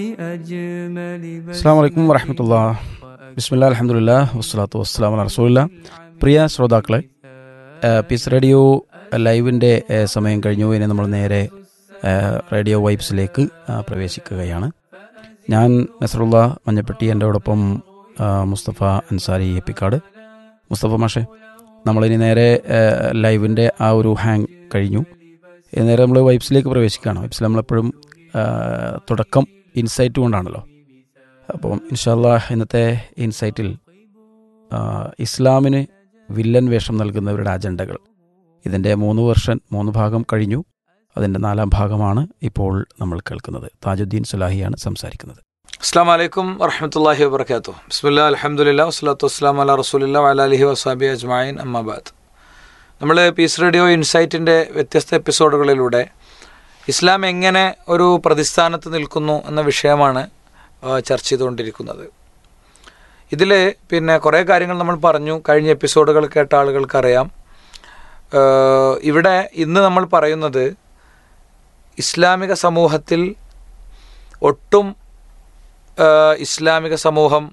അസ്സാം വലൈക്കും വറഹമത്തുള്ള ബിസ്മില്ല അലഹമുല്ല വസ്സലാത്തു വസ്സലാം റസൂല്ല പ്രിയ ശ്രോതാക്കളെ ഏഹ് പീസ് റേഡിയോ ലൈവിൻ്റെ ഏഹ് സമയം കഴിഞ്ഞു ഇനി നമ്മൾ നേരെ ഏഹ് റേഡിയോ വൈബ്സിലേക്ക് ആ, പ്രവേശിക്കുകയാണ് ഞാൻ നസറുള്ള മഞ്ഞപ്പെട്ടി എൻ്റെയോടൊപ്പം ആ, മുസ്തഫ അൻസാരി എപ്പിക്കാട് മുസ്തഫ മാഷെ നമ്മളിനി നേരെ ഏഹ് ലൈവിൻ്റെ ആ ഒരു ഹാങ് കഴിഞ്ഞു ഇനി നേരെ നമ്മൾ വൈബ്സിലേക്ക് പ്രവേശിക്കുകയാണ് വൈബ്സിൽ നമ്മളെപ്പോഴും ആ, തുടക്കം ഇൻസൈറ്റ് കൊണ്ടാണല്ലോ അപ്പം ഇൻഷാല്ല ഇന്നത്തെ ഇൻസൈറ്റിൽ ആ, ഇസ്ലാമിന് വില്ലൻ വേഷം നൽകുന്നവരുടെ അജണ്ടകൾ ഇതിൻ്റെ മൂന്ന് വർഷം മൂന്ന് ഭാഗം കഴിഞ്ഞു അതിൻ്റെ നാലാം ഭാഗമാണ് ഇപ്പോൾ നമ്മൾ കേൾക്കുന്നത് താജുദ്ദീൻ സുലാഹിയാണ് സംസാരിക്കുന്നത് അസ്സാം വലൈക്കും വറഹമത്തല്ലാഹി വബർക്കാത്തു ബിസ്മില്ലാ അലഹമുല്ല വസ്സലാത്തു വസ്സലാം അല റസൂലില്ല വലാലിഹി വസാബി അജ്മായിൻ അമ്മാബാദ് നമ്മൾ പീസ് റേഡിയോ ഇൻസൈറ്റിൻ്റെ വ്യത്യസ്ത എപ്പിസോഡുകളിലൂടെ ഇസ്ലാം എങ്ങനെ ഒരു പ്രതിസ്ഥാനത്ത് നിൽക്കുന്നു എന്ന വിഷയമാണ് ആ, ചർച്ച ചെയ്തുകൊണ്ടിരിക്കുന്നത് ഇതിൽ പിന്നെ കുറേ കാര്യങ്ങൾ നമ്മൾ പറഞ്ഞു കഴിഞ്ഞ എപ്പിസോഡുകൾ കേട്ട ആളുകൾക്കറിയാം ആ, ഇവിടെ ഇന്ന് നമ്മൾ പറയുന്നത് ഇസ്ലാമിക സമൂഹത്തിൽ ഒട്ടും ആ, ഇസ്ലാമിക സമൂഹം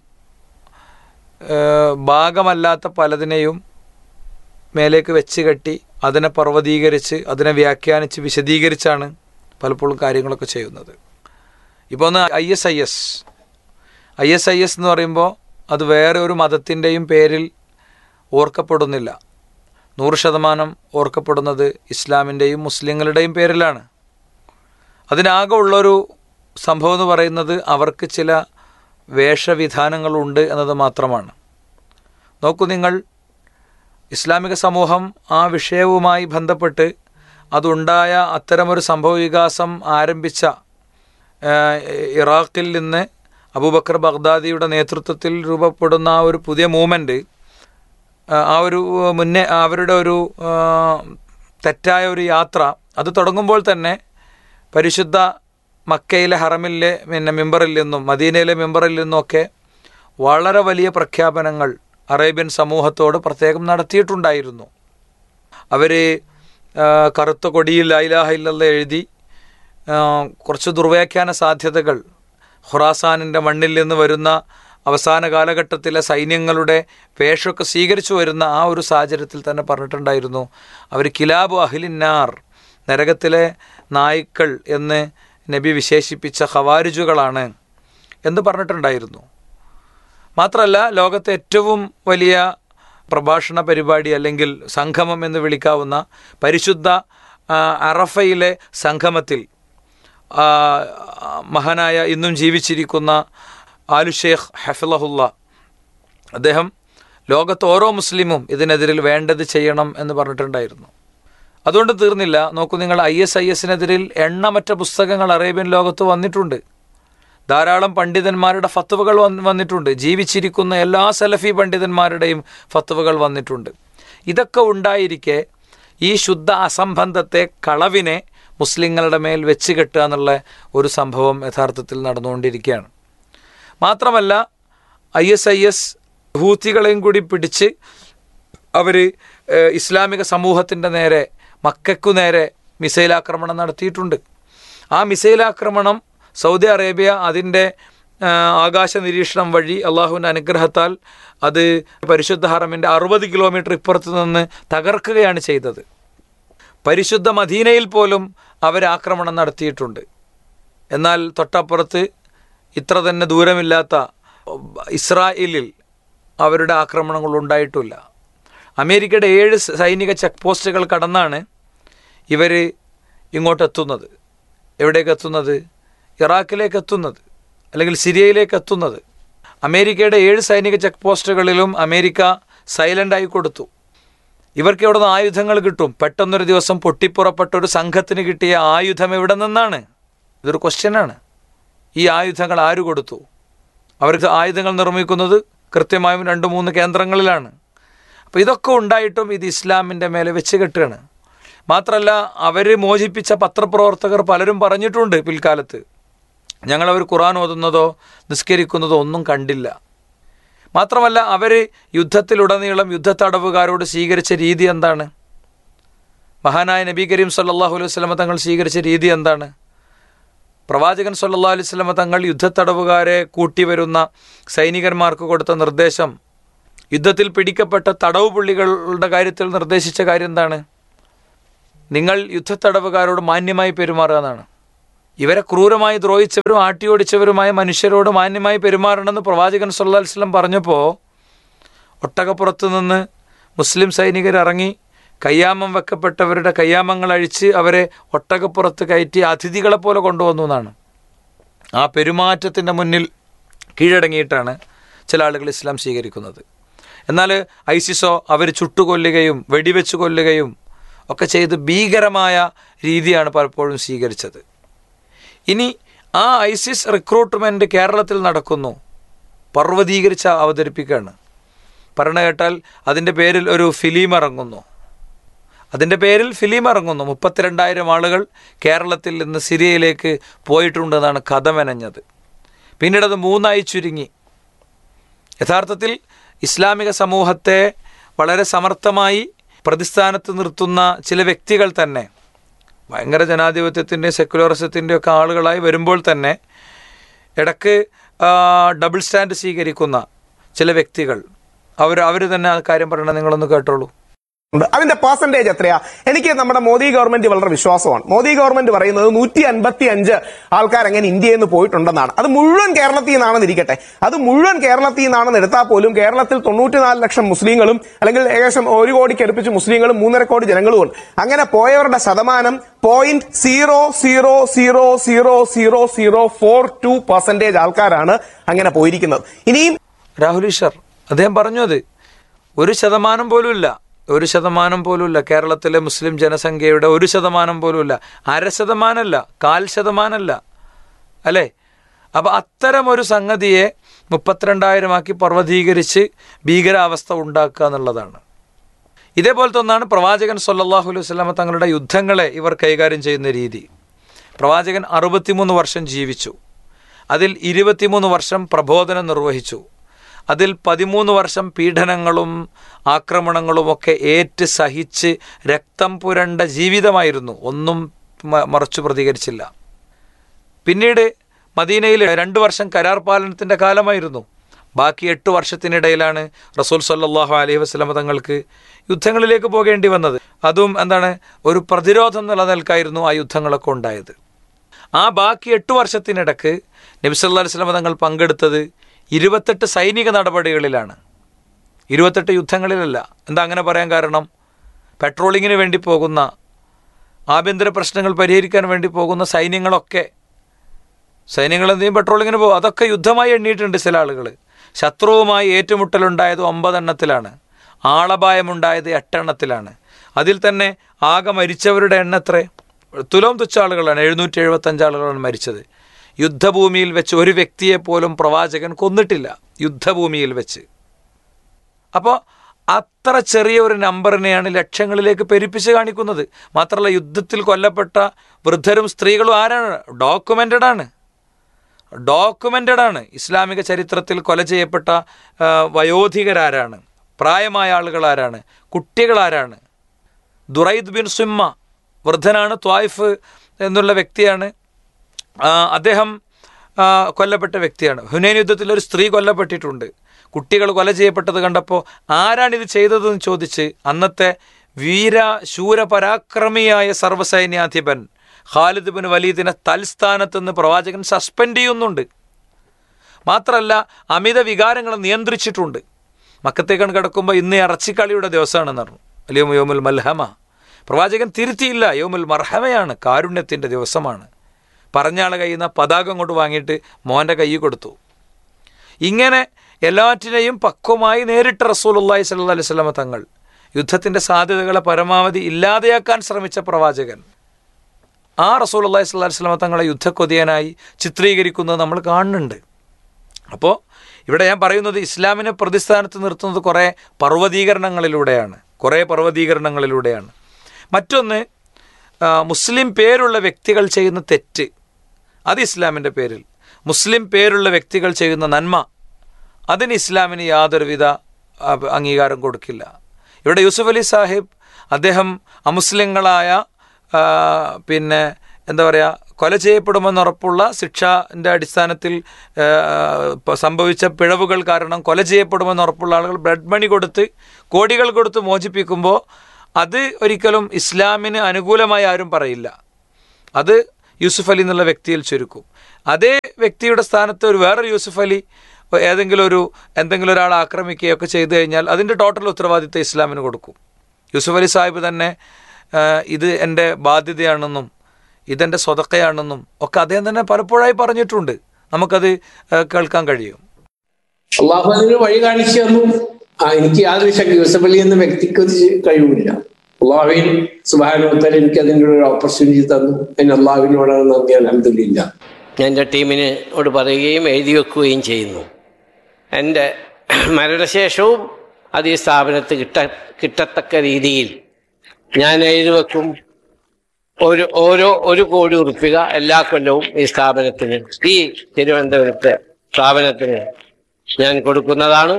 ആ, ഭാഗമല്ലാത്ത പലതിനെയും മേലേക്ക് വെച്ച് കെട്ടി അതിനെ പർവ്വതീകരിച്ച് അതിനെ വ്യാഖ്യാനിച്ച് വിശദീകരിച്ചാണ് പലപ്പോഴും കാര്യങ്ങളൊക്കെ ചെയ്യുന്നത് ഇപ്പോൾ ഒന്ന് I S I S I S I S എന്ന് പറയുമ്പോൾ അത് വേറെ ഒരു മതത്തിൻ്റെയും പേരിൽ ഓർക്കപ്പെടുന്നില്ല നൂറ് ശതമാനം ഓർക്കപ്പെടുന്നത് ഇസ്ലാമിൻ്റെയും മുസ്ലിങ്ങളുടെയും പേരിലാണ് അതിനാകെ ഉള്ളൊരു സംഭവം എന്ന് പറയുന്നത് അവർക്ക് ചില വേഷവിധാനങ്ങളുണ്ട് എന്നത് മാത്രമാണ് നോക്കൂ നിങ്ങൾ ഇസ്ലാമിക സമൂഹം ആ വിഷയവുമായി ബന്ധപ്പെട്ട് അതുണ്ടായ അത്തരമൊരു സംഭവ വികാസം ആരംഭിച്ച ആ, ഇറാഖിൽ നിന്ന് അബൂബക്കർ ബഗ്ദാദിയുടെ നേതൃത്വത്തിൽ രൂപപ്പെടുന്ന ആ ഒരു പുതിയ മൂവ്മെൻറ്റ് ആ ഒരു മുന്നേ അവരുടെ ഒരു ആ, തെറ്റായ ഒരു യാത്ര അത് തുടങ്ങുമ്പോൾ തന്നെ പരിശുദ്ധ മക്കയിലെ ഹറമിലെ പിന്നെ മെമ്പറിൽ നിന്നും മദീനയിലെ മെമ്പറിൽ നിന്നുമൊക്കെ വളരെ വലിയ പ്രഖ്യാപനങ്ങൾ അറേബ്യൻ സമൂഹത്തോട് പ്രത്യേകം നടത്തിയിട്ടുണ്ടായിരുന്നു അവർ കറുത്ത കൊടിയിൽ ലൈലാഹ ഇല്ലല്ല എഴുതി ആ, കുറച്ച് ദുർവ്യാഖ്യാന സാധ്യതകൾ ഖുറാസാനിൻ്റെ മണ്ണിൽ നിന്ന് വരുന്ന അവസാന കാലഘട്ടത്തിലെ സൈന്യങ്ങളുടെ വേഷമൊക്കെ സ്വീകരിച്ചു വരുന്ന ആ ഒരു സാഹചര്യത്തിൽ തന്നെ പറഞ്ഞിട്ടുണ്ടായിരുന്നു അവർ കിലാബു അഹിലിന്നാർ നരകത്തിലെ നായ്ക്കൾ എന്ന് നബി വിശേഷിപ്പിച്ച ഖവാരിജുകളാണ് എന്ന് പറഞ്ഞിട്ടുണ്ടായിരുന്നു മാത്രമല്ല ലോകത്തെ ഏറ്റവും വലിയ പ്രഭാഷണ പരിപാടി അല്ലെങ്കിൽ സംഗമം എന്ന് വിളിക്കാവുന്ന പരിശുദ്ധ ആ, അറഫയിലെ സംഗമത്തിൽ ആ, മഹാനായ ഇന്നും ജീവിച്ചിരിക്കുന്ന ആലു ഷേഖ് ഹഫിലഹുല്ല അദ്ദേഹം ലോകത്ത് ഓരോ മുസ്ലിമും ഇതിനെതിരിൽ വേണ്ടത് ചെയ്യണം എന്ന് പറഞ്ഞിട്ടുണ്ടായിരുന്നു അതുകൊണ്ട് തീർന്നില്ല നോക്കൂ നിങ്ങൾ ഐ എസ് ഐ എസിനെതിരിൽ എണ്ണമറ്റ പുസ്തകങ്ങൾ അറേബ്യൻ ലോകത്ത് വന്നിട്ടുണ്ട് ധാരാളം പണ്ഡിതന്മാരുടെ ഫത്തുവകൾ വന്ന് വന്നിട്ടുണ്ട് ജീവിച്ചിരിക്കുന്ന എല്ലാ സലഫി പണ്ഡിതന്മാരുടെയും ഫത്തുവകൾ വന്നിട്ടുണ്ട് ഇതൊക്കെ ഉണ്ടായിരിക്കെ ഈ ശുദ്ധ അസംബന്ധത്തെ കളവിനെ മുസ്ലിങ്ങളുടെ മേൽ വെച്ച് കെട്ടുക എന്നുള്ള ഒരു സംഭവം യഥാർത്ഥത്തിൽ നടന്നുകൊണ്ടിരിക്കുകയാണ് മാത്രമല്ല ഐ എസ് ഐ എസ് ഹൂത്തികളെയും കൂടി പിടിച്ച് അവർ ഇസ്ലാമിക സമൂഹത്തിൻ്റെ നേരെ മക്കയ്ക്കു നേരെ മിസൈൽ ആക്രമണം നടത്തിയിട്ടുണ്ട് ആ മിസൈൽ ആക്രമണം സൗദി അറേബ്യ അതിൻ്റെ ആ, ആകാശ നിരീക്ഷണം വഴി അള്ളാഹുവിൻ്റെ അനുഗ്രഹത്താൽ അത് പരിശുദ്ധ ഹറമിൻ്റെ അറുപത് കിലോമീറ്റർ ഇപ്പുറത്ത് നിന്ന് തകർക്കുകയാണ് ചെയ്തത് പരിശുദ്ധ മദീനയിൽ പോലും അവർ ആക്രമണം നടത്തിയിട്ടുണ്ട് എന്നാൽ തൊട്ടപ്പുറത്ത് ഇത്ര തന്നെ ദൂരമില്ലാത്ത ഇസ്രായേലിൽ അവരുടെ ആക്രമണങ്ങൾ ഉണ്ടായിട്ടില്ല അമേരിക്കയുടെ ഏഴ് സൈനിക ചെക്ക് പോസ്റ്റുകൾ കടന്നാണ് ഇവർ ഇങ്ങോട്ട് എത്തുന്നത് എവിടേക്ക് എത്തുന്നത് ഇറാഖിലേക്ക് എത്തുന്നത് അല്ലെങ്കിൽ സിറിയയിലേക്ക് എത്തുന്നത് അമേരിക്കയുടെ ഏഴ് സൈനിക ചെക്ക് പോസ്റ്റുകളിലും അമേരിക്ക സൈലൻ്റ് ആയി കൊടുത്തു ഇവർക്ക് എവിടെ നിന്ന് ആയുധങ്ങൾ കിട്ടും പെട്ടെന്നൊരു ദിവസം പൊട്ടിപ്പുറപ്പെട്ട ഒരു സംഘത്തിന് കിട്ടിയ ആയുധം എവിടെ നിന്നാണ് ഇതൊരു ക്വസ്റ്റ്യനാണ് ഈ ആയുധങ്ങൾ ആര് കൊടുത്തു അവർക്ക് ആയുധങ്ങൾ നിർമ്മിക്കുന്നത് കൃത്യമായും രണ്ട് മൂന്ന് കേന്ദ്രങ്ങളിലാണ് അപ്പോൾ ഇതൊക്കെ ഉണ്ടായിട്ടും ഇത് ഇസ്ലാമിൻ്റെ മേലെ വെച്ച് കെട്ടുകയാണ് മാത്രമല്ല അവർ മോചിപ്പിച്ച പത്രപ്രവർത്തകർ പലരും പറഞ്ഞിട്ടുണ്ട് പിൽക്കാലത്ത് ഞങ്ങളവർ ഖുറാൻ ഓതുന്നതോ നിസ്കരിക്കുന്നതോ ഒന്നും കണ്ടില്ല മാത്രമല്ല അവർ യുദ്ധത്തിലുടനീളം യുദ്ധത്തടവുകാരോട് സ്വീകരിച്ച രീതി എന്താണ് മഹാനായ നബി കരീം സല്ലാഹു അലൈഹി വസ്ലമ തങ്ങൾ സ്വീകരിച്ച രീതി എന്താണ് പ്രവാചകൻ സല്ലാ അലൈഹി സ്വലമ തങ്ങൾ യുദ്ധത്തടവുകാരെ കൂട്ടിവരുന്ന സൈനികന്മാർക്ക് കൊടുത്ത നിർദ്ദേശം യുദ്ധത്തിൽ പിടിക്കപ്പെട്ട തടവ് പുള്ളികളുടെ കാര്യത്തിൽ നിർദ്ദേശിച്ച കാര്യം എന്താണ് നിങ്ങൾ യുദ്ധത്തടവുകാരോട് മാന്യമായി പെരുമാറുക എന്നാണ് ഇവരെ ക്രൂരമായി ദ്രോഹിച്ചവരും ആട്ടിയോടിച്ചവരുമായ മനുഷ്യരോട് മാന്യമായി പെരുമാറണമെന്ന് പ്രവാചകൻ സല്ലാ വസ്ലം പറഞ്ഞപ്പോൾ ഒട്ടകപ്പുറത്ത് നിന്ന് മുസ്ലിം സൈനികർ ഇറങ്ങി കയ്യാമം വെക്കപ്പെട്ടവരുടെ കയ്യാമങ്ങൾ അഴിച്ച് അവരെ ഒട്ടകപ്പുറത്ത് കയറ്റി അതിഥികളെ പോലെ കൊണ്ടുവന്നു എന്നാണ് ആ പെരുമാറ്റത്തിൻ്റെ മുന്നിൽ കീഴടങ്ങിയിട്ടാണ് ചില ആളുകൾ ഇസ്ലാം സ്വീകരിക്കുന്നത് എന്നാൽ ഐസിസോ അവർ ചുട്ടുകൊല്ലുകയും വെടിവെച്ച് കൊല്ലുകയും ഒക്കെ ചെയ്ത് ഭീകരമായ രീതിയാണ് പലപ്പോഴും സ്വീകരിച്ചത് ഇനി ആ ഐസിസ് റിക്രൂട്ട്മെൻറ്റ് കേരളത്തിൽ നടക്കുന്നു പർവ്വതീകരിച്ച് അവതരിപ്പിക്കുകയാണ് പറഞ്ഞു കേട്ടാൽ അതിൻ്റെ പേരിൽ ഒരു ഫിലിം ഇറങ്ങുന്നു അതിൻ്റെ പേരിൽ ഫിലിം ഇറങ്ങുന്നു മുപ്പത്തിരണ്ടായിരം ആളുകൾ കേരളത്തിൽ നിന്ന് സിറിയയിലേക്ക് പോയിട്ടുണ്ടെന്നാണ് കഥ മെനഞ്ഞത് പിന്നീട് അത് മൂന്നായി ചുരുങ്ങി യഥാർത്ഥത്തിൽ ഇസ്ലാമിക സമൂഹത്തെ വളരെ സമർത്ഥമായി പ്രതിസ്ഥാനത്ത് നിർത്തുന്ന ചില വ്യക്തികൾ തന്നെ ഭയങ്കര ജനാധിപത്യത്തിൻ്റെയും സെക്യുലറിസത്തിൻ്റെയും ഒക്കെ ആളുകളായി വരുമ്പോൾ തന്നെ ഇടക്ക് ഡബിൾ സ്റ്റാൻഡ് സ്വീകരിക്കുന്ന ചില വ്യക്തികൾ അവർ അവർ തന്നെ ആ കാര്യം പറയണത് നിങ്ങളൊന്ന് കേട്ടോളൂ ഉണ്ട് അതിന്റെ പെർസെന്റേജ് എത്രയാ എനിക്ക് നമ്മുടെ മോദി ഗവൺമെന്റ് വളരെ വിശ്വാസമാണ് മോദി ഗവൺമെന്റ് പറയുന്നത് നൂറ്റി അൻപത്തി അഞ്ച് ആൾക്കാർ എങ്ങനെ ഇന്ത്യയിൽ നിന്ന് പോയിട്ടുണ്ടെന്നാണ് അത് മുഴുവൻ കേരളത്തിൽ നിന്നാണെന്ന് ഇരിക്കട്ടെ അത് മുഴുവൻ കേരളത്തിൽ നിന്നാണെന്ന് എടുത്താൽ പോലും കേരളത്തിൽ തൊണ്ണൂറ്റിനാല് ലക്ഷം മുസ്ലിങ്ങളും അല്ലെങ്കിൽ ഏകദേശം ഒരു കോടിക്ക് അടുപ്പിച്ച് മുസ്ലിങ്ങളും മൂന്നര കോടി ജനങ്ങളും ഉണ്ട് അങ്ങനെ പോയവരുടെ ശതമാനം point zero zero zero zero zero zero four two percentage ആൾക്കാരാണ് അങ്ങനെ പോയിരിക്കുന്നത് ഇനിയും രാഹുൽ ഈശ്വർ അദ്ദേഹം പറഞ്ഞു അത് ഒരു ശതമാനം പോലും ഇല്ല ഒരു ശതമാനം പോലുമില്ല കേരളത്തിലെ മുസ്ലിം ജനസംഖ്യയുടെ ഒരു ശതമാനം പോലുമില്ല അര ശതമാനമല്ല കാൽ ശതമാനമല്ല അല്ലേ അപ്പം അത്തരം ഒരു സംഗതിയെ മുപ്പത്തിരണ്ടായിരമാക്കി പർവ്വതീകരിച്ച് ഭീകരാവസ്ഥ ഉണ്ടാക്കുക എന്നുള്ളതാണ് ഇതേപോലത്തെ ഒന്നാണ് പ്രവാചകൻ സല്ലാഹു അലൈഹി വസ്ലാമ തങ്ങളുടെ യുദ്ധങ്ങളെ ഇവർ കൈകാര്യം ചെയ്യുന്ന രീതി പ്രവാചകൻ അറുപത്തിമൂന്ന് വർഷം ജീവിച്ചു അതിൽ ഇരുപത്തിമൂന്ന് വർഷം പ്രബോധനം നിർവഹിച്ചു അതിൽ പതിമൂന്ന് വർഷം പീഡനങ്ങളും ആക്രമണങ്ങളുമൊക്കെ ഏറ്റ് സഹിച്ച് രക്തം പുരണ്ട ജീവിതമായിരുന്നു ഒന്നും മറച്ചു പ്രതികരിച്ചില്ല പിന്നീട് മദീനയിൽ രണ്ടു വർഷം കരാർ പാലനത്തിൻ്റെ കാലമായിരുന്നു ബാക്കി എട്ട് വർഷത്തിനിടയിലാണ് റസൂൽ സല്ലാഹു അലൈഹി വസ്ലമ തങ്ങൾക്ക് യുദ്ധങ്ങളിലേക്ക് പോകേണ്ടി വന്നത് അതും എന്താണ് ഒരു പ്രതിരോധം നിലനിൽക്കായിരുന്നു ആ യുദ്ധങ്ങളൊക്കെ ഉണ്ടായത് ആ ബാക്കി എട്ട് വർഷത്തിനിടക്ക് നബിസല്ലാ വസ്ലമ തങ്ങൾ പങ്കെടുത്തത് ഇരുപത്തെട്ട് സൈനിക നടപടികളിലാണ് ഇരുപത്തെട്ട് യുദ്ധങ്ങളിലല്ല എന്താ അങ്ങനെ പറയാൻ കാരണം പെട്രോളിങ്ങിന് വേണ്ടി പോകുന്ന ആഭ്യന്തര പ്രശ്നങ്ങൾ പരിഹരിക്കാൻ വേണ്ടി പോകുന്ന സൈന്യങ്ങളൊക്കെ സൈന്യങ്ങൾ എന്തെങ്കിലും പെട്രോളിങ്ങിന് പോകും അതൊക്കെ യുദ്ധമായി എണ്ണിയിട്ടുണ്ട് ചില ആളുകൾ ശത്രുവുമായി ഏറ്റുമുട്ടലുണ്ടായത് ഒമ്പതെണ്ണത്തിലാണ് ആളപായമുണ്ടായത് എട്ടെണ്ണത്തിലാണ് അതിൽ തന്നെ ആകെ മരിച്ചവരുടെ എണ്ണത്രേ തുലോം തുച്ഛ ആളുകളാണ് എഴുന്നൂറ്റി എഴുപത്തഞ്ച് ആളുകളാണ് മരിച്ചത് യുദ്ധഭൂമിയിൽ വെച്ച് ഒരു വ്യക്തിയെ പോലും പ്രവാചകൻ കൊന്നിട്ടില്ല യുദ്ധഭൂമിയിൽ വെച്ച് അപ്പോൾ അത്ര ചെറിയ ഒരു നമ്പറിനെയാണ് ലക്ഷങ്ങളിലേക്ക് പെരുപ്പിച്ച് കാണിക്കുന്നത് മാത്രമല്ല യുദ്ധത്തിൽ കൊല്ലപ്പെട്ട വൃദ്ധരും സ്ത്രീകളും ആരാണ് ഡോക്യുമെൻ്റഡ് ആണ് ഡോക്യുമെൻ്റഡ് ആണ് ഇസ്ലാമിക ചരിത്രത്തിൽ കൊല ചെയ്യപ്പെട്ട വയോധികരാരാണ് പ്രായമായ ആളുകൾ ആരാണ് കുട്ടികളാരാണ് ദുറൈദ് ബിൻ സുമ്മ വൃദ്ധനാണ് ത്വായിഫ് എന്നുള്ള വ്യക്തിയാണ് അദ്ദേഹം കൊല്ലപ്പെട്ട വ്യക്തിയാണ് ഹുനൈൻ യുദ്ധത്തിൽ ഒരു സ്ത്രീ കൊല്ലപ്പെട്ടിട്ടുണ്ട് കുട്ടികൾ കൊല ചെയ്യപ്പെട്ടത് കണ്ടപ്പോൾ ആരാണിത് ചെയ്തതെന്ന് ചോദിച്ച് അന്നത്തെ വീര ശൂരപരാക്രമിയായ സർവ്വസൈന്യാധിപൻ ഖാലിദ് ബിൻ വലീദിനെ തൽസ്ഥാനത്ത് പ്രവാചകൻ സസ്പെൻഡ് ചെയ്യുന്നുണ്ട് മാത്രമല്ല അമിത വികാരങ്ങളെ നിയന്ത്രിച്ചിട്ടുണ്ട് മക്കത്തേക്കൺ കിടക്കുമ്പോൾ ഇന്ന് ഇറച്ചിക്കളിയുടെ ദിവസമാണെന്ന് പറഞ്ഞു അല്ലയോ യോമുൽ മൽഹമ പ്രവാചകൻ തിരുത്തിയില്ല യോമുൽ മർഹമയാണ് കാരുണ്യത്തിൻ്റെ ദിവസമാണ് പറഞ്ഞയാളെ കയ്യിൽ നിന്ന് പതാകം കൊണ്ട് വാങ്ങിയിട്ട് മോൻ്റെ കൈ കൊടുത്തു ഇങ്ങനെ എല്ലാറ്റിനെയും പക്വമായി നേരിട്ട റസൂൽ അള്ളാഹി സല്ല അലൈഹി സ്വലമ തങ്ങൾ യുദ്ധത്തിൻ്റെ സാധ്യതകളെ പരമാവധി ഇല്ലാതെയാക്കാൻ ശ്രമിച്ച പ്രവാചകൻ ആ റസൂൽ അള്ളാഹി സ്വല്ലാ വസ്ലമ തങ്ങളെ യുദ്ധക്കൊതിയനായി ചിത്രീകരിക്കുന്നത് നമ്മൾ കാണുന്നുണ്ട് അപ്പോൾ ഇവിടെ ഞാൻ പറയുന്നത് ഇസ്ലാമിനെ പ്രതിസ്ഥാനത്ത് നിർത്തുന്നത് കുറേ പർവ്വതീകരണങ്ങളിലൂടെയാണ് കുറേ പർവ്വതീകരണങ്ങളിലൂടെയാണ് മറ്റൊന്ന് മുസ്ലിം പേരുള്ള വ്യക്തികൾ ചെയ്യുന്ന തെറ്റ് അത് ഇസ്ലാമിൻ്റെ പേരിൽ മുസ്ലിം പേരുള്ള വ്യക്തികൾ ചെയ്യുന്ന നന്മ അതിന് ഇസ്ലാമിന് യാതൊരുവിധ അംഗീകാരം കൊടുക്കില്ല ഇവിടെ യൂസുഫ് അലി സാഹിബ് അദ്ദേഹം അമുസ്ലിങ്ങളായ പിന്നെ എന്താ പറയുക കൊല ചെയ്യപ്പെടുമെന്ന് ഉറപ്പുള്ള ശിക്ഷന്റെ അടിസ്ഥാനത്തിൽ ആ, ഇപ്പൊ സംഭവിച്ച പിഴവുകൾ കാരണം കൊല ചെയ്യപ്പെടുമെന്ന് ഉറപ്പുള്ള ആളുകൾ ബ്ലഡ് മണി കൊടുത്ത് കോടികൾ കൊടുത്ത് മോചിപ്പിക്കുമ്പോൾ അത് ഒരിക്കലും ഇസ്ലാമിന് അനുകൂലമായി ആരും പറയില്ല അത് യൂസുഫ് അലി എന്നുള്ള വ്യക്തിയിൽ ചുരുക്കും അതേ വ്യക്തിയുടെ സ്ഥാനത്ത് ഒരു വേറൊരു യൂസുഫ് അലി ഏതെങ്കിലും ഒരു എന്തെങ്കിലും ഒരാൾ ആക്രമിക്കുകയൊക്കെ ചെയ്തു കഴിഞ്ഞാൽ അതിൻ്റെ ടോട്ടൽ ഉത്തരവാദിത്തം ഇസ്ലാമിന് കൊടുക്കും യൂസുഫ് അലി സാഹിബ് തന്നെ ആ, ഇത് എൻ്റെ ബാധ്യതയാണെന്നും ഇതെൻ്റെ സ്വതക്കയാണെന്നും ഒക്കെ അദ്ദേഹം തന്നെ പലപ്പോഴായി പറഞ്ഞിട്ടുണ്ട് നമുക്കത് ആ, കേൾക്കാൻ കഴിയും അള്ളാഹു അതിന് വഴി കാണിച്ചു തന്നു ആ എനിക്ക് യാതൊരു ശക്തി യൂസഫ് അലി എന്ന വ്യക്തിക്ക് അത് കഴിവില്ല അള്ളാഹുവിൻ സുബാനോത്തൽ എനിക്ക് അതിൻ്റെ ഒരു ഓപ്പർച്യൂണിറ്റി തന്നു അതിന് അള്ളാഹുവിനോടാണ് നന്ദി അലഹമില്ല ഞാൻ എൻ്റെ ടീമിനോട് പറയുകയും എഴുതി വെക്കുകയും ചെയ്യുന്നു എൻ്റെ മരണശേഷവും അത് ഈ സ്ഥാപനത്ത് കിട്ട കിട്ടത്തക്ക രീതിയിൽ ഞാൻ എഴുതി വെക്കും ഒരു ഓരോ ഒരു കോടി ഉറുപ്പിക എല്ലാ കൊല്ലവും ഈ സ്ഥാപനത്തിന് ഈ തിരുവനന്തപുരത്തെ സ്ഥാപനത്തിന് ഞാൻ കൊടുക്കുന്നതാണ്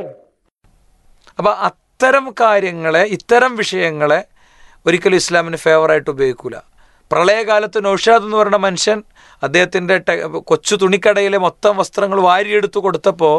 അപ്പം അത്തരം കാര്യങ്ങളെ ഇത്തരം വിഷയങ്ങളെ ഒരിക്കലും ഇസ്ലാമിന് ഫേവറായിട്ട് ഉപയോഗിക്കൂല പ്രളയകാലത്ത് നൌഷാദ് എന്ന് പറയുന്ന മനുഷ്യൻ അദ്ദേഹത്തിൻ്റെ ടെ- കൊച്ചു തുണിക്കടയിലെ മൊത്തം വസ്ത്രങ്ങൾ വാരിയെടുത്ത് കൊടുത്തപ്പോൾ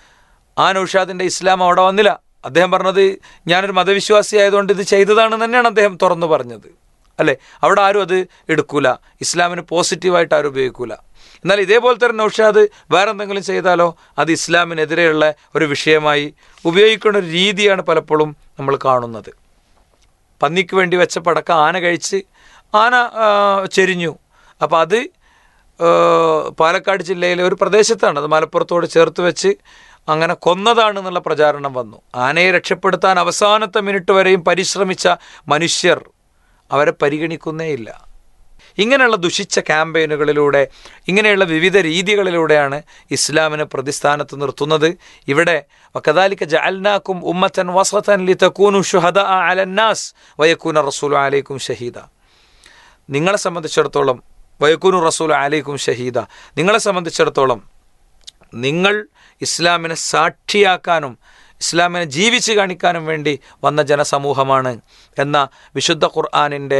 ആ നൌഷാദിൻ്റെ ഇസ്ലാം അവിടെ വന്നില്ല അദ്ദേഹം പറഞ്ഞത് ഞാനൊരു മതവിശ്വാസി ആയതുകൊണ്ട് ഇത് ചെയ്തതാണെന്ന് തന്നെയാണ് അദ്ദേഹം തുറന്നു പറഞ്ഞത് അല്ലേ അവിടെ ആരും അത് എടുക്കൂല ഇസ്ലാമിന് പോസിറ്റീവായിട്ട് ആരും ഉപയോഗിക്കൂല എന്നാൽ ഇതേപോലത്തെ ഒരു നൌഷാദ് വേറെ എന്തെങ്കിലും ചെയ്താലോ അത് ഇസ്ലാമിനെതിരെയുള്ള ഒരു വിഷയമായി ഉപയോഗിക്കുന്ന ഒരു രീതിയാണ് പലപ്പോഴും നമ്മൾ കാണുന്നത് പന്നിക്ക് വേണ്ടി വെച്ച പടക്ക ആന കഴിച്ച് ആന ആ, ചെരിഞ്ഞു അപ്പോൾ അത് ആ, പാലക്കാട് ജില്ലയിലെ ഒരു പ്രദേശത്താണ് അത് മലപ്പുറത്തോട് ചേർത്ത് വെച്ച് അങ്ങനെ കൊന്നതാണെന്നുള്ള പ്രചാരണം വന്നു ആനയെ രക്ഷപ്പെടുത്താൻ അവസാനത്തെ മിനിറ്റ് വരെയും പരിശ്രമിച്ച മനുഷ്യർ അവരെ പരിഗണിക്കുന്നേയില്ല ഇങ്ങനെയുള്ള ദുഷിച്ച ക്യാമ്പയിനുകളിലൂടെ ഇങ്ങനെയുള്ള വിവിധ രീതികളിലൂടെയാണ് ഇസ്ലാമിനെ പ്രതിസ്ഥാനത്ത് നിർത്തുന്നത് ഇവിടെ വക്കദാലിക ജഅൽനാക്കും ഉമ്മത്തൻ വസതൻ ലിതകൂനു ഷുഹദ അലന്നാസ് വയക്കൂന റസൂലു അലൈക്കും ഷഹീദ നിങ്ങളെ സംബന്ധിച്ചിടത്തോളം വയക്കൂനു റസൂൽ അലൈക്കും ഷഹീദ നിങ്ങളെ സംബന്ധിച്ചിടത്തോളം നിങ്ങൾ ഇസ്ലാമിനെ സാക്ഷിയാക്കാനും ഇസ്ലാമിനെ ജീവിച്ച് കാണിക്കാനും വേണ്ടി വന്ന ജനസമൂഹമാണ് എന്ന വിശുദ്ധ ഖുർആാനിൻ്റെ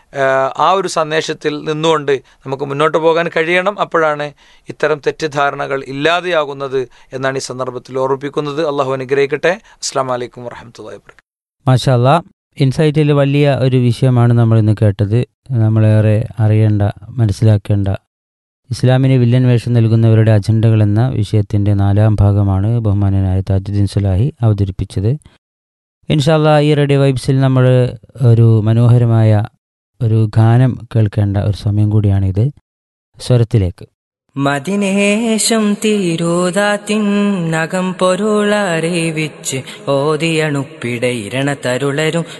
ആ ഒരു സന്ദേശത്തിൽ നിന്നുകൊണ്ട് നമുക്ക് മുന്നോട്ട് പോകാൻ കഴിയണം അപ്പോഴാണ് ഇത്തരം തെറ്റിദ്ധാരണകൾ ഇല്ലാതെയാകുന്നത് എന്നാണ് ഈ സന്ദർഭത്തിൽ ഓർമ്മിപ്പിക്കുന്നത് അള്ളാഹു അനുഗ്രഹിക്കട്ടെ അസ്സാം വലൈക്കും വർഹമത്തല്ലാ വാബർക്കാത്തു മാഷല്ല ഇൻസൈറ്റിൽ വലിയ ഒരു വിഷയമാണ് നമ്മൾ ഇന്ന് കേട്ടത് നമ്മളേറെ അറിയേണ്ട മനസ്സിലാക്കേണ്ട ഇസ്ലാമിന് വില്ലൻ വേഷം നൽകുന്നവരുടെ അജണ്ടകൾ എന്ന വിഷയത്തിൻ്റെ നാലാം ഭാഗമാണ് ബഹുമാനനായ താജുദ്ദീൻ സുലാഹി അവതരിപ്പിച്ചത് ഇൻഷാല്ല ഈ റേഡിയോ വൈബ്സിൽ നമ്മൾ ഒരു മനോഹരമായ ഒരു ഗാനം കേൾക്കേണ്ട ഒരു സമയം കൂടിയാണിത് സ്വരത്തിലേക്ക് മതിനേശം തീരൂതാത്തിനകം പൊരുളറിവിച്ച് ഓതിയണുപ്പിട ഇരണ തരുളരും